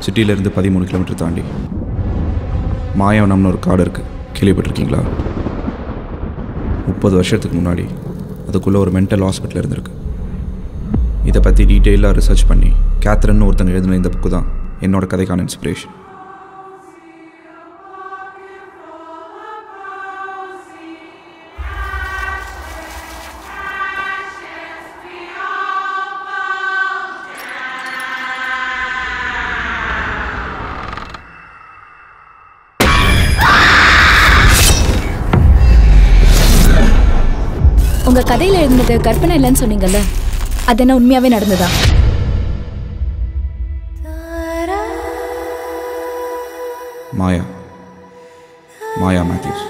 சிட்டியிலேருந்து பதிமூணு கிலோமீட்டர் தாண்டி மாயவனம்னு ஒரு காடு இருக்குது கேள்விப்பட்டிருக்கீங்களா முப்பது வருஷத்துக்கு முன்னாடி அதுக்குள்ளே ஒரு மென்டல் ஹாஸ்பிட்டல் இருந்திருக்கு இதை பற்றி டீட்டெயிலாக ரிசர்ச் பண்ணி கேத்ரன்னு ஒருத்தங்க எழுதின இந்த புக்கு தான் என்னோட கதைக்கான இன்ஸ்பிரேஷன் உங்க கதையில எழுதினது கற்பனை இல்லைன்னு சொன்னீங்கல்ல அது என்ன உண்மையாவே நடந்ததா மாயா மாயா மேத்யூஸ்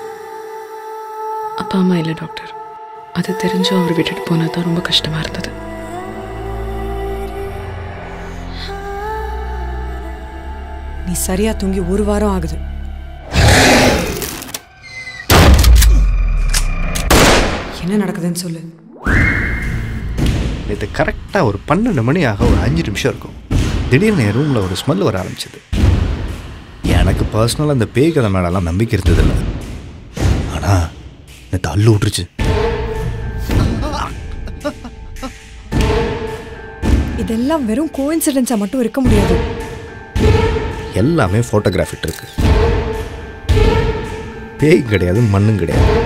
அப்பா அம்மா இல்லை டாக்டர் அது தெரிஞ்சும் அவர் விட்டுட்டு போனது தான் ரொம்ப கஷ்டமாக இருந்தது நீ சரியா தூங்கி ஒரு வாரம் ஆகுது என்ன நடக்குதுன்னு சொல்லு நேற்று கரெக்டாக ஒரு பன்னெண்டு மணி ஆக ஒரு அஞ்சு நிமிஷம் இருக்கும் திடீர்னு என் ரூமில் ஒரு ஸ்மெல் வர ஆரம்பிச்சது எனக்கு பர்சனலாக அந்த பேய் கதை மேலெல்லாம் நம்பிக்கை இருந்ததில்ல ஆனால் நேற்று அள்ளு விட்டுருச்சு இதெல்லாம் வெறும் கோயின்சிடென்ஸாக மட்டும் இருக்க முடியாது எல்லாமே ஃபோட்டோகிராஃபிட் இருக்கு பேய் கிடையாது மண்ணும் கிடையாது